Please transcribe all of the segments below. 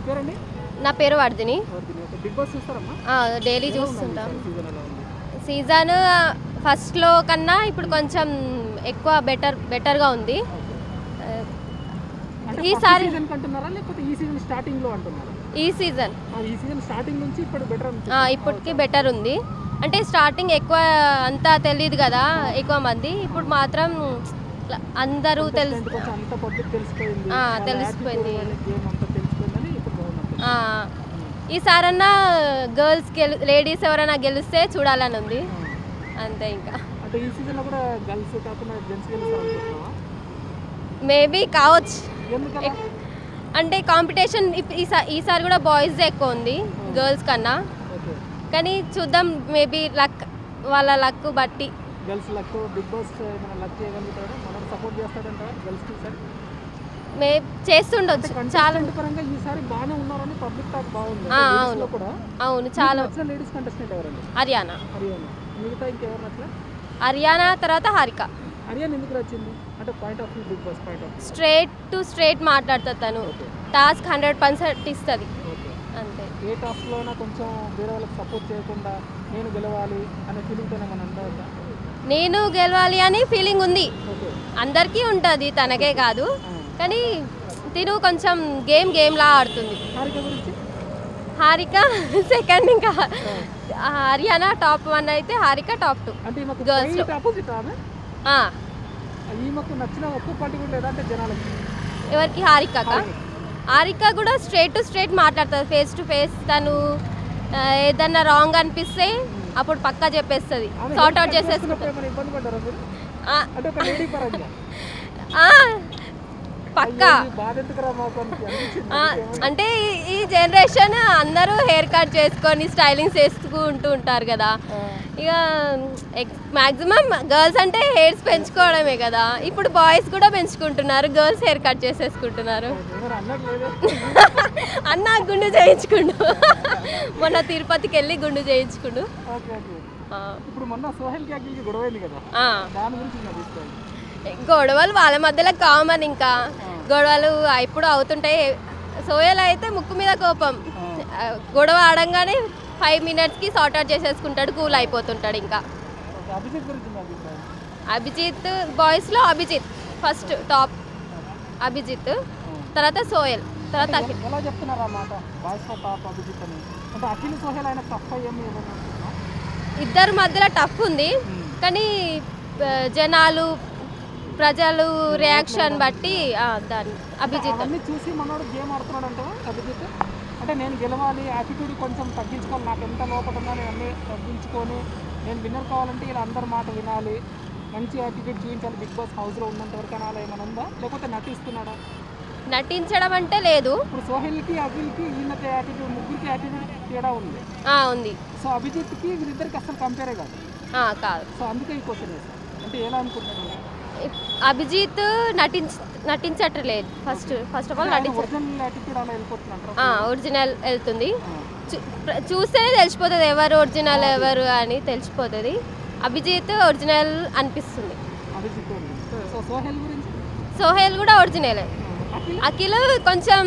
పేరండి నా పేరు Vardhini Vardhini. Okay. Bigg Boss చూస్తారమ్మా డైలీ ఎలా ఉందండి చూస్తుంటాం ఈసారి సీజన్ ఎలా ఉంది సీజన్ ఫస్ట్లో కన్నా ఇప్పుడు కొంచెం ఎక్కువ బెటర్ బెటర్గా ఉంది ఆ, అంటే ఈసారి సీజన్ అంటున్నారా లేకపోతే ఈ సీజన్ స్టార్టింగ్ లో అంటున్నారా ఈ సీజన్ ఆ, ఈ సీజన్ స్టార్టింగ్ నుంచి ఇప్పుడు బెటర్ ఆ, ఇప్పటికి బెటర్ ఉంది అంటే స్టార్టింగ్ ఎక్కువ అంతా తెలియదు కదా ఎక్కువ మంది ఇప్పుడు మాత్రం ఇట్లా అందరూ తెలుసు కొంచెం అంత పబ్లిక్ తెలిసిపోయింది ఆ, తెలిసిపోయింది. గేమ్ అంతా తెలిసిపోయిందని ఇప్పుడు బాగుంది ఆ, ఈసారన్నా గర్ల్స్ గెలు లేడీస్ ఎవరైనా గెలిస్తే చూడాలని ఉంది అంతే ఇంకా అంటే ఈ సీజన్ లో కూడా గర్ల్స్ కాకుండా జెంట్స్ గెలుస్తారు అనుకుంటున్నావా మేబీ కావచ్చు ఎందుకలా అంటే కాంపిటీషన్ ఈసారి ఈసారి కూడా బాయ్స్ ఎక్కువ ఉంది గర్ల్స్ కన్నా ఓకే కానీ చూద్దాం మేబీ లక్ వాళ్ళ లక్ బట్టి గర్ల్స్ లక్ బిగ్ బాస్ ఏమైనా లక్ చేయగలుగుతాడా మనం సపోర్ట్ చేస్తాడంటారా గర్ల్స్ కి ఈసారి మే చేస్తుండొచ్చు చాలా కంటెస్టెంట్ పరంగా ఈసారి బాగానే ఉన్నారని పబ్లిక్ టాక్ బాగుంది ఆ, Ladies అవును. లో కూడా అవును చాలా మీకు నచ్చిన లేడీస్ కంటెస్టెంట్ ఎవరండి హర్యానా హరియానా మిగతా ఇంకెవరు నచ్చలే హర్యానా తర్వాత హారిక హరియానా ఎందుకు నచ్చింది అంటే point of view Bigg Boss point of straight to straight మాట్లాడుతుంది తను ఓకే టాస్క్ హండ్రెడ్ పర్సెంట్ ఇస్తుంది ఓకే అంతే ఏ టాస్క్లో అయినా కొంచెం వేరే వాళ్ళకి సపోర్ట్ చేయకుండా నేను గెలవాలి అనే ఫీలింగ్తోనే మనం ఉండవద్దా నేను గెలవాలి అని ఫీలింగ్ ఉంది ఓకే అందరికీ ఉంటుంది తనకే కాదు ఆ. కానీ తిను కొంచెం గేమ్ గేమ్లా ఆడుతుంది హారిక గురించి హారిక సెకండ్ ఇంకా హర్యానా టాప్ వన్ అయితే హారిక టాప్ టూ అంటే ఈమెకు Girls లో. ఆపోజిట్ ఆమె ఈమెకు నచ్చిన ఒక్క పార్టీ కూడా లేదా అంటే జనాలకి ఎవరికి హారికక హారిక కూడా స్ట్రేట్ టు స్ట్రేట్ మాట్లాడుతుంది ఫేస్ టు ఫేస్ తను ఆ, ఏదన్నా రాంగ్ అనిపిస్తే అప్పుడు పక్కా చెప్పేస్తుంది ఆమె సార్ట్ అవుట్ haircut చేసేసుకుంటుంది చేసుకున్నప్పుడు ఏమైనా ఇబ్బంది పడ్డారా మీరు ఆ, అంటే ఒక లేడీ పరంగా ఆ, పక్కా అయ్యో, ఈ బాధ ఎందుకురా మాకు అని అనిపించింది ఆ, అంటే ఈ- ఈ జనరేషన్ అందరూ హెయిర్ కట్ చేసుకొని స్టైలింగ్ చేసుకుంటూ ఉంటారు కదా ఆ, ఇక మ్యాక్సిమం గర్ల్స్ అంటే హెయిర్స్ పెంచుకోవడమే కదా ఇప్పుడు బాయ్స్ కూడా పెంచుకుంటున్నారు గర్ల్స్ హెయిర్ కట్ చేసేసుకుంటున్నారు ఎవరు అన్నట్టు లేదు అన్న గుండు చేయించుకుండు మొన్న తిరుపతికి వెళ్ళి గుండు చేయించుకుండు ఓకే ఓకే ఆ, ఇప్పుడు మొన్న సోహెల్ క్యాకిల్కి గొడవ అయింది కదా ఆ. దాని గురించి నేను తీసుకోవాలి గొడవలు వాళ్ళ మధ్యలో కామన్ ఇంకా గొడవలు ఇప్పుడు అవుతుంటాయి సోయల్ అయితే ముక్కు మీద కోపం ఆ, గొడవ ఆడంగానే ఫైవ్ మినిట్స్కి సార్ట్ అవుట్ చేసేసుకుంటాడు కూల్ అయిపోతుంటాడు ఇంకా ఓకే అభిజిత్ గురించి నా అభిప్రాయం అభిజిత్ బాయ్స్లో అభిజిత్ ఫస్ట్ టాప్ అభిజిత్ తర్వాత సోయల్ తర్వాత అంటే అఖిల్ ఎలా చెప్తున్నారు ఆ మాట బాయ్స్ టాప్ అభిజిత్ అని అంటే అఖిల్ సోహెల్ ఆయన టఫ్ అయ్యేమి ఏమన్నా అనుకుంటున్నా? ఇద్దరి మధ్యలో టఫ్ ఉంది కానీ ఆ, జనాలు ప్రజలు రియాక్షన్ బట్టి ఆ, దాన్ని అభిజిత్ అవన్నీ చూసి మనోడు గేమ్ ఆడుతున్నాడు అంటే అభిజిత్ అంటే నేను గెలవాలి యాటిట్యూడ్ కొంచెం తగ్గించుకోవాలి నాకు ఎంత లోపల ఉన్నా నేను అన్నీ తగ్గించుకొని నేను విన్నర్ కావాలంటే ఇలా అందరి మాట వినాలి మంచి యాటిట్యూడ్ చూపించాలి బిగ్ బాస్ హౌస్లో ఉన్నంత వరకు అనాలి ఏమైనా ఉందా లేకపోతే నటిస్తున్నాడా నటించడం అంటే లేదు ఇప్పుడు సోహెల్కి అఖిల్కి ఈయనకి యాటిట్యూడ్ ముగ్గురికి యాటిట్యూడ్ తేడా ఉంది ఆ, ఉంది సో అభిజిత్కి వీళ్ళిద్దరికి అసలు కంపేరే కాదు ఆ, కాదు సో అందుకే ఈ క్వశ్చన్ వేసాను అంటే ఎలా అనుకుంటున్నాను ఇప్- అభిజిత్ నటించ నటించట్లేదు ఫస్ట్ ఫస్ట్ ఆఫ్ ఆల్ నటించ ఒరిజినల్ యాటిట్యూడ్ అలా వెళ్ళిపోతున్నారు ఒరిజినల్ వెళ్తుంది చూ- ప్ర- చూస్తేనే తెలిసిపోతుంది ఎవరు ఒరిజినల్ ఎవరు అని తెలిసిపోతుంది అభిజిత్ ఒరిజినల్ అనిపిస్తుంది అభిజిత్ సో సోహెల్ గురించి సోహెల్ కూడా ఒరిజినలే అఖిల్ అఖిల్ కొంచెం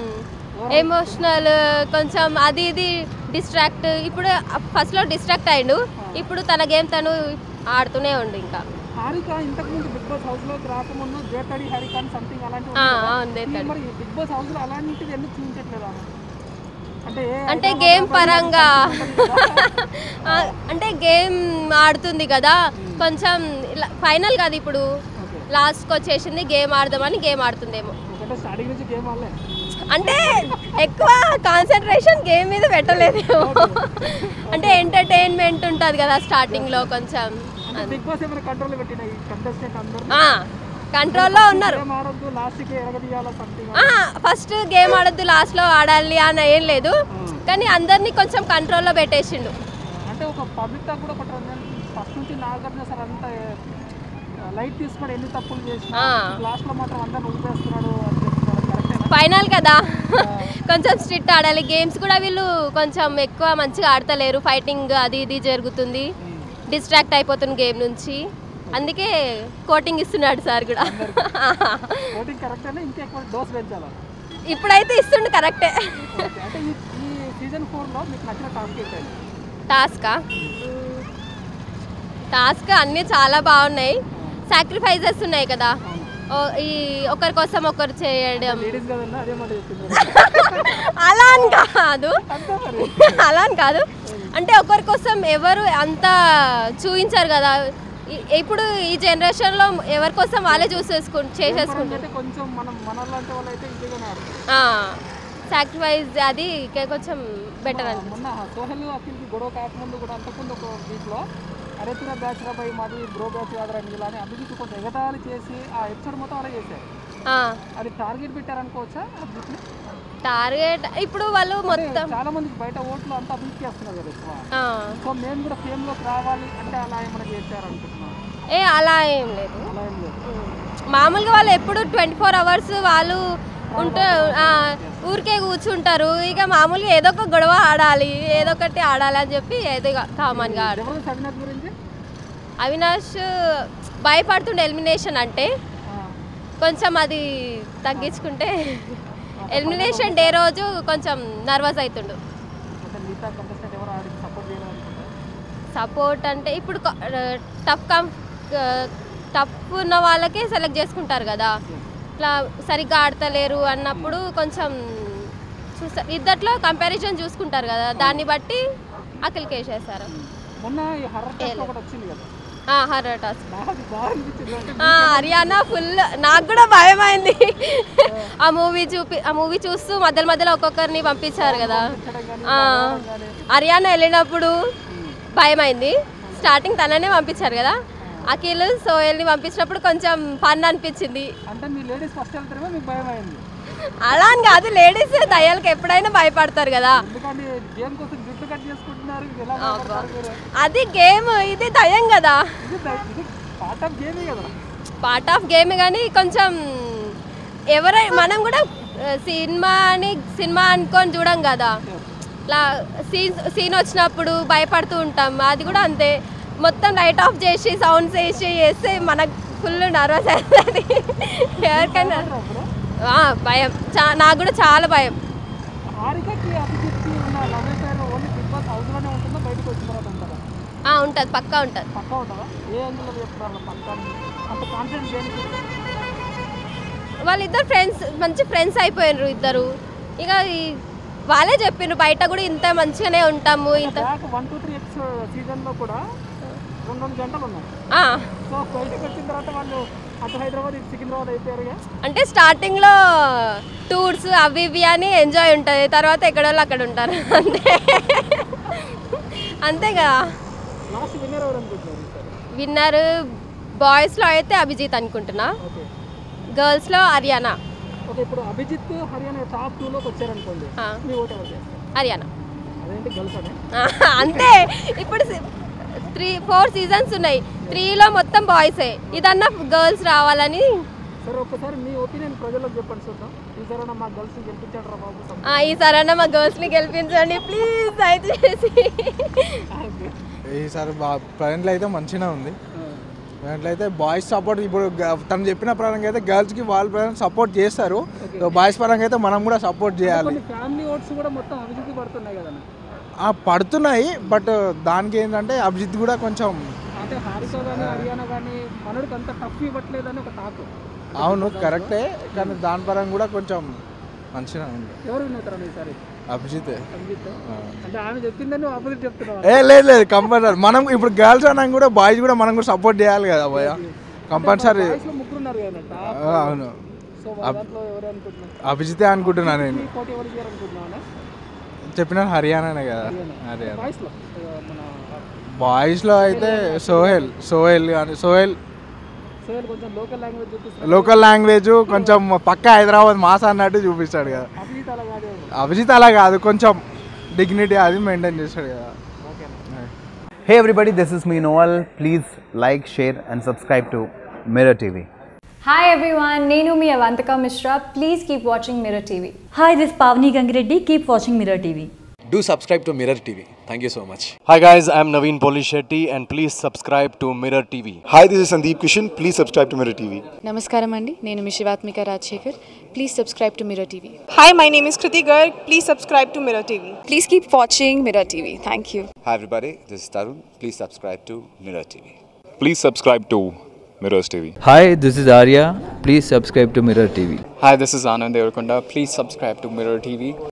ఎమోషనల్ కొంచెం అది ఇది డిస్ట్రాక్ట్ ఇప్పుడు ఫస్ట్లో డిస్ట్రాక్ట్ అయ్యిండు ఇప్పుడు తన గేమ్ తను ఆడుతూనే ఉండు ఇంకా హారిక ఇంతకు ముందు బిగ్ బాస్ హౌస్ లోకి రాకముందు జేతడి హారిక అని సంథింగ్ అలాంటివి ఆ, ఉన్నాయి కదా. అవును, జేతడి. ఈ మరి బిగ్ బాస్ హౌస్ లో అలాంటివి ఎందుకు చూపించట్లేదు ఆమె? అంటే ఏ అంటే హైదరాబాద్ గేమ్ అబ్బాయి పరంగా ఉంటుంది కదా. ఆ, అంటే గేమ్ ఆడుతుంది కదా కొంచెం ఫైనల్ కదా ఇప్పుడు ఓకే. లాస్ట్కి వచ్చేసింది గేమ్ ఆడదామని గేమ్ ఆడుతుందేమో ఎందుకంటే స్టార్టింగ్ నుంచి గేమ్ ఆడలే అంటే ఎక్కువ కాన్సన్ట్రేషన్ గేమ్ మీద పెట్టలేదేమో అంటే ఎంటర్టైన్మెంట్ ఉంటుంది కదా స్టార్టింగ్లో కొంచెం అంటే బిగ్ బాస్ ఏమైనా కంట్రోల్ పెట్టిన ఈ కంటెస్టెంట్ అందరూ కంట్రోల్లో ఉన్నారు గేమ్ ఆడొద్దు లాస్ట్ కి ఎరగదీయాల సంథింగ్ ఫస్ట్ గేమ్ ఆడొద్దు లాస్ట్లో ఆడాలి అని ఏం లేదు కానీ అందరినీ కొంచెం కంట్రోల్లో పెట్టేసిండు అంటే ఒక పబ్లిక్ టాక్ కూడా ఒకటి ఫస్ట్ నుంచి నాగార్జున సార్ అంతా లైట్ తీసుకొని ఎన్ని తప్పులు చేసినా ఆ. లాస్ట్ లో మాత్రం అందరిని ఊపేస్తున్నాడు అని చెప్తున్నారు కరెక్టేనా ఫైనల్ కదా కొంచెం స్ట్రిక్ట్ ఆడాలి గేమ్స్ కూడా వీళ్ళు కొంచెం ఎక్కువ మంచిగా ఆడతలేరు ఫైటింగ్ అది ఇది జరుగుతుంది డిస్ట్రాక్ట్ అయిపోతుంది గేమ్ నుంచి అందుకే కోటింగ్ ఇస్తున్నాడు సార్ కూడా ఓటింగ్ కరెక్టేనా ఇంకా ఎక్కువ డోస్ పెంచాలా ఇప్పుడైతే ఇస్తుండు కరెక్టే ఓకే. అంటే ఈ ఈ సీజన్ ఫోర్లో మీకు నచ్చిన టాస్క్ ఏంటండి టాస్కా టాస్క్ అన్నీ చాలా బాగున్నాయి సాక్రిఫైజెస్ ఉన్నాయి కదా ఓ, ఈ ఒకరి కోసం ఒకరు చేయడం లేడీస్ కదన్నా అదే మాట చెప్తుంది అలా అని కాదు అంతే మరి అలా అని కాదు అంటే ఒకరి కోసం ఎవరు అంత చూపించారు కదా ఈ- ఇప్పుడు ఈ జనరేషన్లో ఎవరి కోసం వాళ్ళే చూసేసుకు చేసేసుకుంటారు అంటే కొంచెం మనం మన లాంటి వాళ్ళు అయితే ఈజీగానే ఆడతారు సాక్రిఫైస్ అది ఇంకా కొంచెం బెటర్ అని మొన్న సోహెల్ అఖిల్కి గొడవ కాకముందు కూడా అంతకుముందు ఒక వీక్లో అరేతున్న బ్యాచ్ రాబాయి మాది బ్రో బ్యాచ్ కాదరా ఇలా అని అభిజిత్ కొంచెం ఎగతాళి చేసి ఆ ఎపిసోడ్ మొత్తం అలా చేశారు అది టార్గెట్ పెట్టారనుకోవచ్చా అభిజిత్ని టార్గెట్ ఇప్పుడు వాళ్ళు మొత్తం చాలా మందికి బయట ఓట్లు అంతా అభిజిత్ చేస్తున్నారు కదా ఎక్కువ ఆ. సో మేము కూడా ఫేమ్లోకి రావాలి అంటే అలా ఏమైనా చేశారనుకుంటున్నాం ఏ అలా ఏం లేదు అలా ఏం లేదు మామూలుగా వాళ్ళు ఎప్పుడు ట్వంటీ ఫోర్ అవర్స్ వాళ్ళు ఉంటారు ఆ, ఊరికే కూర్చుంటారు ఇక మామూలుగా ఏదో ఒక గొడవ ఆడాలి ఏదో ఒకటి ఆడాలి అని చెప్పి ఏదో కామన్గా ఆడు జబర్దస్త్ అవినాష్ గురించి అవినాష్ భయపడుతుండే ఎలిమినేషన్ అంటే ఆ, కొంచెం అది తగ్గించుకుంటే ఎలిమినేషన్ డే రోజు కొంచెం నర్వస్ అవుతుండు అంటే మిగతా కంటెస్టెంట్ ఎవరు ఆడికి సపోర్ట్ చేయాలనుకుంటారు సపోర్ట్ అంటే ఇప్పుడు టఫ్ కం టఫ్ ఉన్న వాళ్ళకే సెలెక్ట్ చేసుకుంటారు కదా ఇట్లా సరిగ్గా ఆడతలేరు అన్నప్పుడు కొంచెం చూసా ఇద్దట్లో కంపారిజన్ చూసుకుంటారు కదా దాన్ని బట్టి అఖిల్కి వేసేస్తారు మొన్న ఈ హర్రర్ టెస్ట్ ఒకటి వచ్చింది కదా హర్రర్ టాస్క్ బాగా బాగా అనిపించింది అంటే హర్యానా ఫుల్ నాకు కూడా భయం అయింది ఆ మూవీ చూపి ఆ మూవీ చూస్తూ మధ్యలో మధ్యలో ఒక్కొక్కరిని పంపించారు కదా నచ్చడం కానీ ఆ, హర్యానా వెళ్ళినప్పుడు భయం అయింది స్టార్టింగ్ తననే పంపించారు కదా అఖిల్ సోయల్ని పంపించినప్పుడు కొంచెం ఫన్ అనిపించింది అంటే మీ లేడీస్ ఫస్ట్ వెళ్తారేమో మీకు భయం అయింది అలా అని కాదు లేడీస్ దయ్యాలకి ఎప్పుడైనా భయపడతారు కదా ఎందుకంటే గేమ్ కోసం జుట్టు కట్ చేసుకుంటున్నారు ఇది ఎలా భయపడతారు మీరు అది గేమ్ ఇది దయ్యం కదా ఇది ద- ఇది పార్ట్ ఆఫ్ గేమే కదా పార్ట్ ఆఫ్ గేమ్ కానీ కొంచెం ఎవరై మనం కూడా ఆ, సినిమాని సినిమా అనుకొని చూడం కదా ఇట్లా సీన్ సీన్ వచ్చినప్పుడు భయపడుతూ ఉంటాం అది కూడా అంతే మొత్తం లైట్ ఆఫ్ చేసి సౌండ్స్ వేసి చేస్తే మనకు ఫుల్ నర్వస్ అవుతుంది ఎవరికైనా అప్పుడు ఆ, భయం చా నాకు కూడా చాలా భయం హారికకి అభిజిత్కి ఉన్న love affair only Bigg Boss హౌస్లోనే ఉంటుందో బయటకు వచ్చిన తర్వాత ఉంటుందా ఆ, ఉంటుంది పక్కా ఉంటుంది పక్కా ఉంటుందా ఏ యాంగిల్లో చెప్తారు పక్కా అని? అంత కాన్ఫిడెన్స్ దేనికి వాళ్ళిద్దరు ఫ్రెండ్స్ మంచి ఫ్రెండ్స్ అయిపోయినారు ఇద్దరు ఇక ఈ వాళ్ళే చెప్పిండ్రు బయట కూడా ఇంత మంచిగానే ఉంటాము ఇంత back one two three episode సీజన్లో కూడా రెండు రెండు గంటలు ఉన్నాయి ఆ, సో బయటకు వచ్చిన తర్వాత వాళ్ళు అటు హైదరాబాద్ ఇటు సికింద్రాబాద్ అయిపోయారుగా అంటే స్టార్టింగ్లో టూర్స్ అవి ఇవి అని ఎంజాయ్ ఉంటుంది తర్వాత ఎక్కడ వాళ్ళు అక్కడ ఉంటారు అంతే అంతేగా లాస్ట్ విన్నర్ ఎవరు అనుకుంటున్నారు ఈసారి విన్నర్ బాయ్స్లో అయితే అభిజిత్ అనుకుంటున్నా ఓకే గర్ల్స్లో హర్యానా ఓకే ఇప్పుడు అభిజిత్ హర్యానా టాప్ టూలోకి వచ్చారనుకోండి ఆ, మీ ఓటు ఎవరు చేస్తారు హర్యానా అదేంటి గర్ల్స్ అనే ఆ, అంతే ఇప్పుడు త్రీ ఫోర్ సీజన్స్ ఉన్నాయి త్రీలో మొత్తం బాయ్సే ఇదన్నా గర్ల్స్ రావాలని సరే ఒక్కసారి మీ ఒపీనియన్ ప్రజలకు చెప్పండి చూద్దాం ఈసారైనా మా గర్ల్స్ గెలిపించాడు రా బాబు ఆ, ఈసారన్నా మా గర్ల్స్ని గెలిపించండి ప్లీజ్ దయచేసి ఓకే. ఈసారి బా ప్రజెంట్లో అయితే మంచిగా ఉంది ప్రజెంట్లో అయితే బాయ్స్ సపోర్ట్ ఇప్పుడు గ- తను చెప్పిన పరంగా అయితే గర్ల్స్కి వాళ్ళ పరంగా సపోర్ట్ చేస్తారు బాయ్స్ పరంగా అయితే మనం కూడా సపోర్ట్ చేయాలి కొన్ని ఫ్యామిలీ ఓట్స్ కూడా మొత్తం అభిజిత్ పడుతున్నాయి కదన్న ఆ, పడుతున్నాయి బట్ దానికి ఏంటంటే అభిజిత్ కూడా కొంచెం అంటే హారిక కానీ హర్యానా కానీ మనోడికి అంత టఫ్ ఇవ్వట్లేదని ఒక టాక్ అవును కరెక్టే కానీ దాని పరంగా కూడా కొంచెం మంచిగా ఉంది ఎవరు విన్నారు ఈసారి అభిజిత్ అభిజిత్ అంటే ఆమె చెప్పిందని ఆపోజిట్ చెప్తున్నావు ఏ లేదు లేదు కంపల్సరీ మనం ఇప్పుడు గర్ల్స్ అన్నాక కూడా బాయ్స్ కూడా మనం కూడా సపోర్ట్ చేయాలి కదా భయ కంపల్సరీ బాయ్స్ లో ముగ్గురు ఉన్నారు కదా టాప్ అవును సో వాళ్ళ దాంట్లో ఎవరు అనుకుంటున్నారు అభిజితే అనుకుంటున్నా నేను ఈ పోటీ ఎవరు చేయాలనుకుంటున్నావు చెప్పిన హర్యానానే కదా హర్యానా బాయ్స్ లో ఆ, మన బాయ్స్లో అయితే సోహెల్ సోహెల్ కానీ సోహెల్ సేవలు కొంచెం లోకల్ లాంగ్వేజ్ చూపిస్తారు లోకల్ లాంగ్వేజ్ కొంచెం పక్క హైదరాబాద్ మాస అన్నట్టు చూపిస్తాడు కదా అభిజిత్ అలా కాదు అభిజిత్ అలా కాదు కొంచెం డిగ్నిటీ అది మెయింటైన్ చేస్తాడు కదా okay Hey everybody, this is me Noel. Please like, share, and subscribe to Mirror TV. Hi everyone, Nenu mi Avantika Mishra. Please keep watching Mirror TV. Hi, this is Pavni Gangireddy. Keep watching Mirror TV. Do subscribe to Mirror TV. Thank you so much Hi guys, I'm Naveen Polishetty and please subscribe to Mirror TV. Hi, this is Sandeep Kishan. Please subscribe to Mirror TV. నమస్కారం అండి నేను మీ Shivathmika Rajasekhar please subscribe to Mirror TV Hi, my name is Kriti Garg. Please subscribe to Mirror TV. Please keep watching Mirror TV thank you Hi everybody, this is Tarun. Please subscribe to Mirror TV. Please subscribe to Mirrors TV. Hi, this is Arya. Please subscribe to Mirror TV. Hi, this is Anand Devarkonda. Please subscribe to Mirror TV.